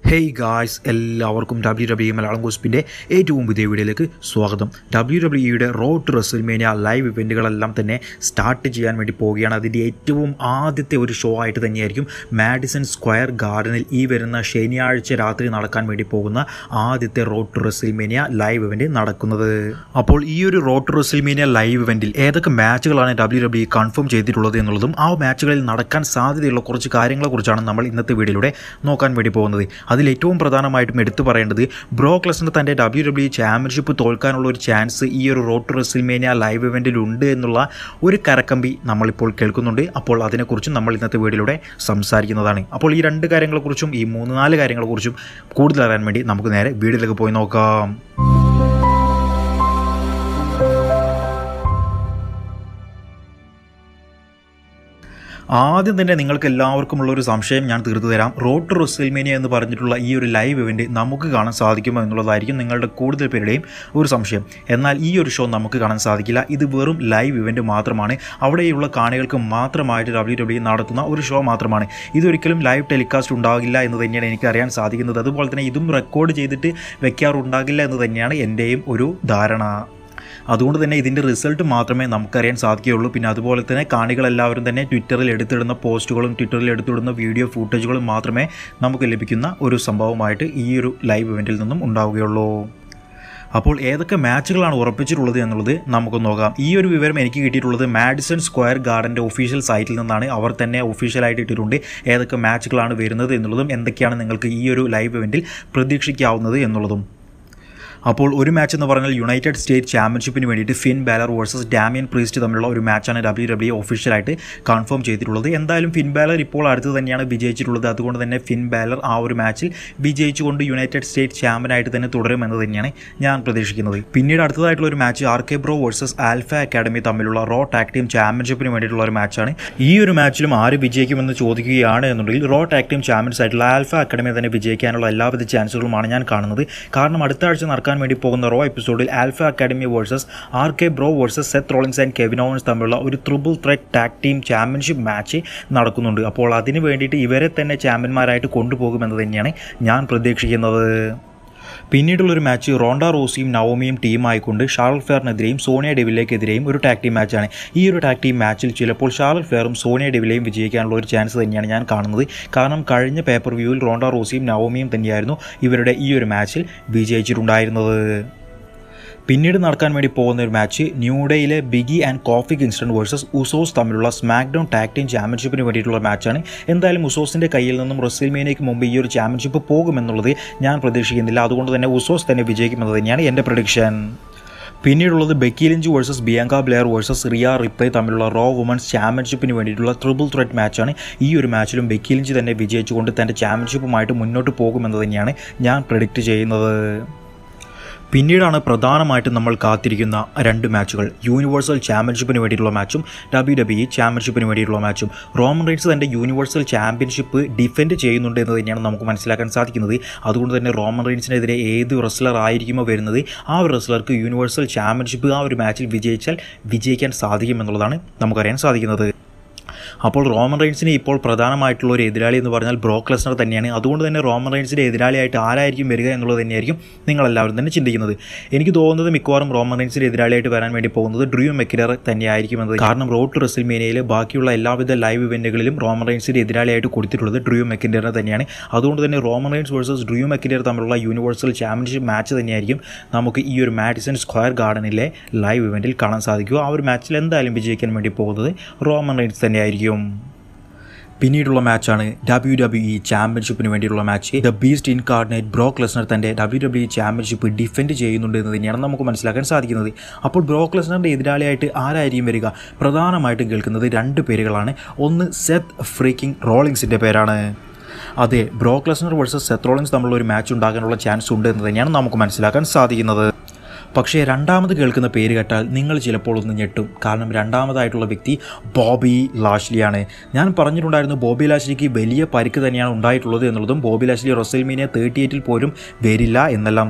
hey guys എല്ലാവർക്കും W W Malayalam ഗോസ്പിൻ്റെ ഏറ്റവും പുതിയ വീഡിയോയിലേക്ക് സ്വാഗതം ഡബ്ല്യു ഡബ്ല്യുയുടെ റോഡ് ടു റെസിൽമേനിയ ലൈവ് ഇവൻറ്റുകളെല്ലാം തന്നെ സ്റ്റാർട്ട് ചെയ്യാൻ വേണ്ടി പോവുകയാണ് അതിൻ്റെ ഏറ്റവും ആദ്യത്തെ ഒരു ഷോ ആയിട്ട് തന്നെയായിരിക്കും മാഡിസൺ സ്ക്വയർ ഗാർഡനിൽ ഈ വരുന്ന ശനിയാഴ്ച രാത്രി നടക്കാൻ വേണ്ടി പോകുന്ന ആദ്യത്തെ road to WrestleMania live event നടക്കുന്നത് അപ്പോൾ ഈ ഒരു റോഡ് ടു റെസിൽമേനിയ ലൈവ് ഇവൻറ്റിൽ ഏതൊക്കെ മാച്ചുകളാണ് ഡബ്ല്യു ഡബ്ല്യു കൺഫേം ചെയ്തിട്ടുള്ളത് എന്നുള്ളതും ആ മാച്ചുകളിൽ നടക്കാൻ സാധ്യതയുള്ള കുറച്ച് കാര്യങ്ങളെക്കുറിച്ചാണ് നമ്മൾ ഇന്നത്തെ വീഡിയോയിലൂടെ നോക്കാൻ വേണ്ടി പോകുന്നത് അതിൽ ഏറ്റവും പ്രധാനമായിട്ടും എടുത്തു പറയേണ്ടത് ബ്രോക്ക് ലെസ്നർ തൻ്റെ ഡബ്ല്യു ഡബ്ല്യു ചാമ്പ്യൻഷിപ്പ് തോൽക്കാനുള്ള ഒരു ചാൻസ് ഈ ഒരു റോഡ് ടു റെസിൽമേനിയ ലൈവ് ഇവൻറ്റിൽ ഉണ്ട് എന്നുള്ള ഒരു കരക്കമ്പി നമ്മളിപ്പോൾ കേൾക്കുന്നുണ്ട് അപ്പോൾ അതിനെക്കുറിച്ചും നമ്മൾ ഇന്നത്തെ വീഡിയോയിലൂടെ സംസാരിക്കുന്നതാണ് അപ്പോൾ ഈ രണ്ട് കാര്യങ്ങളെക്കുറിച്ചും ഈ മൂന്ന് നാല് കാര്യങ്ങളെക്കുറിച്ചും കൂടുതൽ അറിയാൻ വേണ്ടി നമുക്ക് നേരെ വീഡിയോയിലേക്ക് പോയി നോക്കാം ആദ്യം തന്നെ നിങ്ങൾക്ക് എല്ലാവർക്കും ഉള്ള ഒരു സംശയം ഞാൻ തീർത്തു തരാം റോഡ് ടു റെസിൽമേനിയ എന്ന് പറഞ്ഞിട്ടുള്ള ഈ ഒരു ലൈവ് ഇവൻറ്റ് നമുക്ക് കാണാൻ സാധിക്കുമോ എന്നുള്ളതായിരിക്കും നിങ്ങളുടെ കൂടുതൽ പേരുടെയും ഒരു സംശയം എന്നാൽ ഈ ഒരു ഷോ നമുക്ക് കാണാൻ സാധിക്കില്ല ഇത് വെറും ലൈവ് ഇവൻറ്റ് മാത്രമാണ് അവിടെയുള്ള കാണികൾക്ക് മാത്രമായിട്ട് ഡബ്ല്യു ഡബ്ല്യു നടത്തുന്ന ഒരു ഷോ മാത്രമാണ് ഇതൊരിക്കലും ലൈവ് ടെലികാസ്റ്റ് ഉണ്ടാകില്ല എന്ന് തന്നെയാണ് എനിക്ക് അറിയാൻ സാധിക്കുന്നത് അതുപോലെ തന്നെ ഇതും റെക്കോർഡ് ചെയ്തിട്ട് വെക്കാറുണ്ടാകില്ല എന്ന് തന്നെയാണ് എൻ്റെയും ഒരു ധാരണ അതുകൊണ്ട് തന്നെ ഇതിൻ്റെ റിസൾട്ട് മാത്രമേ നമുക്കറിയാൻ സാധിക്കുകയുള്ളൂ പിന്നെ അതുപോലെ തന്നെ കാണികളെല്ലാവരും തന്നെ ട്വിറ്ററിൽ എടുത്തിടുന്ന പോസ്റ്റുകളും ട്വിറ്ററിൽ എടുത്തിടുന്ന വീഡിയോ ഫൂട്ടേജുകളും മാത്രമേ നമുക്ക് ലഭിക്കുന്ന ഒരു സംഭവമായിട്ട് ഈ ഒരു ലൈവ് ഇവൻറ്റിൽ നിന്നും ഉണ്ടാവുകയുള്ളൂ അപ്പോൾ ഏതൊക്കെ മാച്ചുകളാണ് ഉറപ്പിച്ചിട്ടുള്ളത് എന്നുള്ളത് നമുക്ക് നോക്കാം ഈ ഒരു വിവരം എനിക്ക് കിട്ടിയിട്ടുള്ളത് മാഡിസൺ സ്ക്വയർ ഗാർഡൻ്റെ ഒഫീഷ്യൽ സൈറ്റിൽ നിന്നാണ് അവർ തന്നെ ഒഫീഷ്യലായിട്ട് ഇട്ടിട്ടുണ്ട് ഏതൊക്കെ മാച്ചുകളാണ് വരുന്നത് എന്നുള്ളതും എന്തൊക്കെയാണ് നിങ്ങൾക്ക് ഈ ഒരു ലൈവ് ഇവൻറ്റിൽ പ്രതീക്ഷിക്കാവുന്നത് എന്നുള്ളതും അപ്പോൾ ഒരു മാച്ച് എന്ന് പറഞ്ഞാൽ യുണൈറ്റഡ് സ്റ്റേറ്റ് ചാമ്പ്യൻഷിപ്പിന് വേണ്ടിയിട്ട് Finn Balor versus Damian Priest തമ്മിലുള്ള ഒരു മാച്ചാണ് ഡബ്ല്യു ഡബ്ല്യു ഒഫീഷ്യലായിട്ട് കൺഫേം ചെയ്തിട്ടുള്ളത് എന്തായാലും ഫിൻ ബാലർ ഇപ്പോൾ അടുത്ത് തന്നെയാണ് വിജയിച്ചിട്ടുള്ളത് അതുകൊണ്ട് തന്നെ ഫിൻ ബാലർ ആ ഒരു മാച്ചിൽ വിജയിച്ചുകൊണ്ട് യുണൈറ്റഡ് സ്റ്റേറ്റ് ചാമ്പ്യനായിട്ട് തന്നെ തുടരുമെന്ന് തന്നെയാണ് ഞാൻ പ്രതീക്ഷിക്കുന്നത് പിന്നീട് അടുത്തതായിട്ടുള്ള ഒരു match R K Bro versus Alpha Academy തമ്മിലുള്ള റോ ടാക് ടീം ചാമ്പ്യൻഷിപ്പിന് വേണ്ടിയിട്ടുള്ള ഒരു മാച്ചാണ് ഈ ഒരു മാച്ചിലും ആര് വിജയിക്കുമെന്ന് ചോദിക്കുകയാണ് എന്നുണ്ടെങ്കിൽ റോ ടാക് ടീം ചാമ്പ്യൻസ് ആയിട്ടുള്ള ആൽഫ അക്കാഡമി തന്നെ വിജയിക്കാനുള്ള എല്ലാവിധ ചാൻസുകളുമാണ് ഞാൻ കാണുന്നത് കാരണം അടുത്ത ആഴ്ച നടക്കാൻ വേണ്ടി പോകുന്ന റോ എപ്പിസോഡിൽ Alpha Academy versus R K Bro versus Seth Rollins and Kevin Owens തമ്മിലുള്ള ഒരു triple threat tag team championship match നടക്കുന്നുണ്ട് അപ്പോൾ അതിന് വേണ്ടിയിട്ട് ഇവരെ തന്നെ ചാമ്പ്യന്മാരായിട്ട് കൊണ്ടുപോകുമെന്ന് തന്നെയാണ് ഞാൻ പ്രതീക്ഷിക്കുന്നത് പിന്നീടുള്ളൊരു മാച്ച് റോണ്ട റോസിയും നവോമിയും ടീമായിക്കൊണ്ട് ഷാർൽ ഫെയറിനെതിരെയും സോണിയ ഡെവിലേക്കെതിരെയും ഒരു ടാക് ടീം മാച്ചാണ് ഈ ഒരു ടാക് ടീം മാച്ചിൽ ചിലപ്പോൾ ഷാർൽ ഫെയറും സോണിയ ഡെവിലെയും വിജയിക്കാനുള്ള ഒരു ചാൻസ് തന്നെയാണ് ഞാൻ കാണുന്നത് കാരണം കഴിഞ്ഞ പേപ്പർ വ്യൂവിൽ റോണ്ട റോസിയും നവോമിയും തന്നെയായിരുന്നു ഇവരുടെ ഈ ഒരു മാച്ചിൽ വിജയിച്ചിട്ടുണ്ടായിരുന്നത് പിന്നീട് നടക്കാൻ വേണ്ടി പോകുന്ന ഒരു മാച്ച് ന്യൂഡേയിലെ Big E and Kofi Kingston versus Usos തമ്മിലുള്ള സ്മാക്ക് ഡൗൺ ടാക് ടീം ചാമ്പ്യൻഷിപ്പിന് വേണ്ടിയിട്ടുള്ള മാച്ചാണ് എന്തായാലും ഉസോസിൻ്റെ കയ്യിൽ നിന്നും റെസിൽമേനയ്ക്ക് മുമ്പ് ഈ ഒരു ചാമ്പ്യൻഷിപ്പ് പോകുമെന്നുള്ളത് ഞാൻ പ്രതീക്ഷിക്കുന്നില്ല അതുകൊണ്ട് തന്നെ ഉസോസ് തന്നെ വിജയിക്കുമെന്ന് തന്നെയാണ് എൻ്റെ പ്രഡിക്ഷൻ പിന്നീടുള്ളത് Becky Lynch versus Bianca Belair versus Rhea Ripley തമ്മിലുള്ള റോ വുമൻസ് ചാമ്പ്യൻഷിപ്പിന് വേണ്ടിയിട്ടുള്ള ട്രിപ്പിൾ ത്രെറ്റ് മാച്ചാണ് ഈ ഒരു മാച്ചിലും ബെക്കി ലിഞ്ച് തന്നെ വിജയിച്ചുകൊണ്ട് തൻ്റെ ചാമ്പ്യൻഷിപ്പുമായിട്ട് മുന്നോട്ട് പോകുമെന്ന് തന്നെയാണ് ഞാൻ പ്രഡിക്റ്റ് ചെയ്യുന്നത് പിന്നീടാണ് പ്രധാനമായിട്ടും നമ്മൾ കാത്തിരിക്കുന്ന രണ്ട് മാച്ചുകൾ യൂണിവേഴ്സൽ ചാമ്പ്യൻഷിപ്പിന് വേണ്ടിയിട്ടുള്ള മാച്ചും ഡബ്ല്യു ഡബ്ല്യു ചാമ്പ്യൻഷിപ്പിന് വേണ്ടിയിട്ടുള്ള മാച്ചും റോമൻ റൈൻസ് തൻ്റെ യൂണിവേഴ്സൽ ചാമ്പ്യൻഷിപ്പ് ഡിഫെൻഡ് ചെയ്യുന്നുണ്ട് എന്ന് തന്നെയാണ് നമുക്ക് മനസ്സിലാക്കാൻ സാധിക്കുന്നത് അതുകൊണ്ട് തന്നെ റോമൻ റൈൻസിനെതിരെ ഏത് റെസ്ലർ ആയിരിക്കുമോ വരുന്നത് ആ ഒരു റെസ്ലർക്ക് യൂണിവേഴ്സൽ ചാമ്പ്യൻഷിപ്പ് ആ ഒരു മാച്ചിൽ വിജയിച്ചാൽ വിജയിക്കാൻ സാധിക്കുമെന്നുള്ളതാണ് നമുക്കറിയാൻ സാധിക്കുന്നത് അപ്പോൾ റോമൻ റൈൻസിന് ഇപ്പോൾ പ്രധാനമായിട്ടുള്ള ഒരു എതിരാളി എന്ന് പറഞ്ഞാൽ ബ്രോക്ക് ലെസ്നർ തന്നെയാണ് അതുകൊണ്ട് തന്നെ റോമൻ റൈൻസിൻ്റെ എതിരാളിയായിട്ട് ആരായിരിക്കും വരിക എന്നുള്ളത് തന്നെയായിരിക്കും നിങ്ങളെല്ലാവരും തന്നെ ചിന്തിക്കുന്നത് എനിക്ക് തോന്നുന്നത് മിക്കവാറും റോമൻ റൈൻസിൻ്റെ എതിരാളിയായിട്ട് വരാൻ വേണ്ടി പോകുന്നത് ഡ്രൂ മെക്കിലർ തന്നെയായിരിക്കും എന്നത് കാരണം റോഡ് ടു റെസിൽമേനിയയിൽ ബാക്കിയുള്ള എല്ലാവിധ ലൈവ് ഇവൻറ്റുകളിലും റോമൻ റൈൻസിൻ്റെ എതിരാളിയായിട്ട് കൊടുത്തിട്ടുള്ളത് ഡ്രൂ മെക്കിൻഡറിനെ തന്നെയാണ് അതുകൊണ്ട് തന്നെ Roman Reigns versus Drew McIntyre തമ്മിലുള്ള യൂണിവേഴ്സൽ ചാമ്പ്യൻഷിപ്പ് മാച്ച് തന്നെയായിരിക്കും നമുക്ക് ഈ ഒരു മാഡിസൺ സ്ക്വയർ ഗാർഡനിലെ ലൈവ് ഇവൻറ്റിൽ കാണാൻ സാധിക്കുക ആ ഒരു മാച്ചിൽ എന്തായാലും വിജയിക്കാൻ വേണ്ടി പോകുന്നത് റോമൻ റൈൻസ് തന്നെയായിരിക്കും പിന്നീടുള്ള മാച്ചാണ് ഡബ്ല്യു ഡബ്ല്യു ഇ ചാമ്പ്യൻഷിപ്പിന് വേണ്ടിയിട്ടുള്ള match the beast incarnate Brock Lesnar തൻ്റെ ഡബ്ല്യു ഡബ്ല്യു ചാമ്പ്യൻഷിപ്പ് ഡിഫെൻഡ് ചെയ്യുന്നുണ്ട് എന്ന് തന്നെയാണ് നമുക്ക് മനസ്സിലാക്കാൻ സാധിക്കുന്നത് അപ്പോൾ ബ്രോക്ക് ലെസ്നറിൻ്റെ എതിരാളിയായിട്ട് ആരായിരിക്കും വരിക പ്രധാനമായിട്ടും കേൾക്കുന്നത് രണ്ട് പേരുകളാണ് ഒന്ന് സെത്ത് ഫ്രീക്കിംഗ് റോളിങ്സിൻ്റെ പേരാണ് അതെ Brock Lesnar versus Seth Rollins തമ്മിലുള്ള ഒരു മാച്ച് ഉണ്ടാകാനുള്ള ചാൻസ് ഉണ്ട് എന്ന് തന്നെയാണ് നമുക്ക് മനസ്സിലാക്കാൻ സാധിക്കുന്നത് പക്ഷേ രണ്ടാമത് കേൾക്കുന്ന പേര് കേട്ടാൽ നിങ്ങൾ ചിലപ്പോൾ ഒന്ന് ഞെട്ടും കാരണം രണ്ടാമതായിട്ടുള്ള വ്യക്തി ബോബി ലാഷ്ലിയാണ് ഞാൻ പറഞ്ഞിട്ടുണ്ടായിരുന്നു ബോബി ലാഷ്ലിക്ക് വലിയ പരിക്ക് തന്നെയാണ് ഉണ്ടായിട്ടുള്ളത് എന്നുള്ളതും ബോബി ലാഷ്ലി റൊസൽമീനിയ തേർട്ടി എയ്റ്റിൽ പോലും വരില്ല എന്നെല്ലാം തന്നെ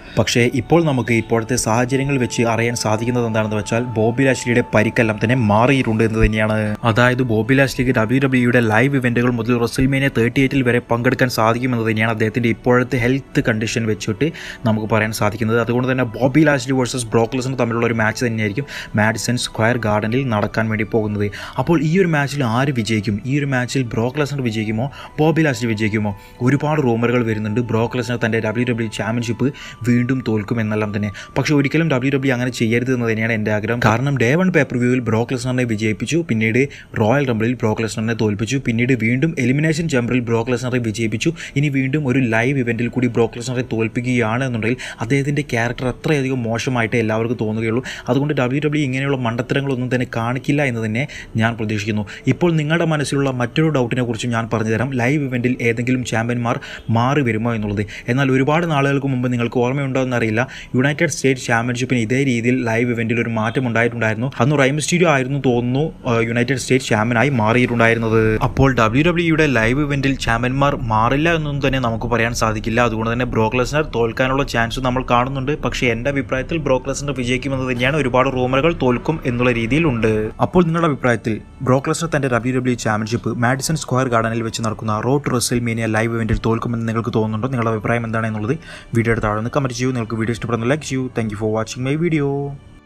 പക്ഷേ ഇപ്പോൾ നമുക്ക് ഇപ്പോഴത്തെ സാഹചര്യങ്ങൾ വെച്ച് അറിയാൻ സാധിക്കുന്നത് എന്താണെന്ന് വെച്ചാൽ ബോബി ലാഷ്ലിയുടെ പരിക്കെല്ലാം തന്നെ മാറിയിട്ടുണ്ട് എന്ന് തന്നെയാണ് അതായത് ബോബി ലാഷ്ലിക്ക് ഡബ്ല്യു ഡബ്ല്യുയുടെ ലൈവ് ഇവന്റുകൾ മുതൽ റസൽമേനിയ തേർട്ടി എയ്റ്റിൽ വരെ പങ്കെടുക്കാൻ സാധിക്കുമെന്ന് തന്നെയാണ് അദ്ദേഹത്തിൻ്റെ ഇപ്പോഴത്തെ ഹെൽത്ത് കണ്ടീഷൻ വെച്ചിട്ട് നമുക്ക് പറയാൻ സാധിക്കുന്നത് അതുകൊണ്ട് തന്നെ ബോബി ലാഷ്ലി വേഴ്സസ് ബ്രോക്ലസിന് തമ്മിലുള്ള ഒരു മാച്ച് തന്നെയായിരിക്കും മാഡിസൺ സ്ക്വയർ ഗാർഡനിൽ നടക്കാൻ വേണ്ടി പോകുന്നത് അപ്പോൾ ഈ ഒരു മാച്ചിൽ ആര് വിജയിക്കും ഈ ഒരു മാച്ചിൽ ബ്രോക്ക് ലെസണർ വിജയിക്കുമോ ബോബി ലാഷ്ലി വിജയിക്കുമോ ഒരുപാട് റൂമറുകൾ വരുന്നുണ്ട് ബ്രോക്ക് ലെസണർ തൻ്റെ ഡബ്ല്യു ഡബ്ല്യു ചാമ്പ്യൻഷിപ്പ് വീണ്ടും തോൽക്കും എന്നെല്ലാം തന്നെ പക്ഷേ ഒരിക്കലും ഡബ്ല്യു ഡബ്ല്യു അങ്ങനെ ചെയ്യരുത് എന്ന് തന്നെയാണ് എൻ്റെ ആഗ്രഹം കാരണം ഡേ വൺ പേപ്പർ വ്യൂവിൽ ബ്രോക്ക് ലെസണറിനെ വിജയിപ്പിച്ചു പിന്നീട് റോയൽ റംബിളിൽ ബ്രോക്ക് ലെസണറിനെ തോൽപ്പിച്ചു പിന്നീട് വീണ്ടും എലിമിനേഷൻ ചാമ്പറിൽ ബ്രോക്ക് ലെസണറെ വിജയിപ്പിച്ചു ഇനി വീണ്ടും ഒരു ലൈവ് ഇവൻറ്റിൽ കൂടി ബ്രോക്ക് ലെസണറെ തോൽപ്പിക്കുകയാണ് എന്നുണ്ടെങ്കിൽ അദ്ദേഹത്തിൻ്റെ ക്യാരക്ടർ അത്രയധികം മോശമായിട്ട് എല്ലാവർക്കും തോന്നുകയുള്ളൂ അതുകൊണ്ട് ഡബ്ല്യു ഡബ്ല്യു ഇങ്ങനെയുള്ള മണ്ടത്തരങ്ങളൊന്നും തന്നെ കാണിക്കില്ല എന്ന് തന്നെ ഞാൻ പ്രതീക്ഷിക്കുന്നു ഇപ്പോൾ നിങ്ങളുടെ മനസ്സിലുള്ള മറ്റൊരു ഡൗട്ടിനെ കുറിച്ച് ഞാൻ പറഞ്ഞുതരാം ലൈവ് ഇവൻറ്റിൽ ഏതെങ്കിലും ചാമ്പ്യന്മാർ മാറി വരുമോ എന്നുള്ളത് എന്നാൽ ഒരുപാട് നാളുകൾക്ക് മുമ്പ് നിങ്ങൾക്ക് ഓർമ്മയുണ്ടോ എന്നറിയില്ല യുണൈറ്റഡ് സ്റ്റേറ്റ്സ് ചാമ്പ്യൻഷിപ്പിന് ഇതേ രീതിയിൽ ലൈവ് ഇവൻറ്റിൽ ഒരു മാറ്റം ഉണ്ടായിട്ടുണ്ടായിരുന്നു അന്ന് റൈമിസ്റ്റീരിയോ ആയിരുന്നു തോന്നുന്നു ആ, യുണൈറ്റഡ് സ്റ്റേറ്റ്സ് ചാമ്പ്യനായി മാറിയിട്ടുണ്ടായിരുന്നത് അപ്പോൾ ഡബ്ല്യു ഡബ്ല്യുയുടെ ലൈവ് ഇവൻറ്റിൽ ചാമ്പ്യന്മാർ മാറില്ല എന്നൊന്നും തന്നെ നമുക്ക് പറയാൻ സാധിക്കില്ല അതുകൊണ്ട് തന്നെ ബ്രോക്ക് ലെസ്നർ തോൽക്കാനുള്ള ചാൻസ് നമ്മൾ കാണുന്നുണ്ട് പക്ഷേ എൻ്റെ അഭിപ്രായത്തിൽ ബ്രോക്ക് ലെസ്നർ വിജയിക്കുമെന്ന് തന്നെയാണ് ഒരുപാട് റൂമറുകൾ തോൽക്കും എന്നുള്ള രീതിയിലുണ്ട് അപ്പോൾ നിങ്ങളുടെ അഭിപ്രായത്തിൽ ബ്രോക്ക് ലെസ്നർ തൻ്റെ W W championship Madison Square ഗാർഡനിൽ വെച്ച് നടക്കുന്ന റോഡ് റസൽ മീനിയ ലൈവ് ഇവൻറ്റിൽ തോൽക്കുമെന്ന് നിങ്ങൾക്ക് തോന്നുന്നുണ്ടോ നിങ്ങളുടെ അഭിപ്രായം എന്താണ് എന്നുള്ളത് വീഡിയോയുടെ താഴെ നിന്ന് കമൻറ്റ് ചെയ്യൂ നിങ്ങൾക്ക് വീഡിയോ ഇഷ്ടപ്പെടുന്ന ലൈക്ക് ചെയ്യൂ thank you for watching my video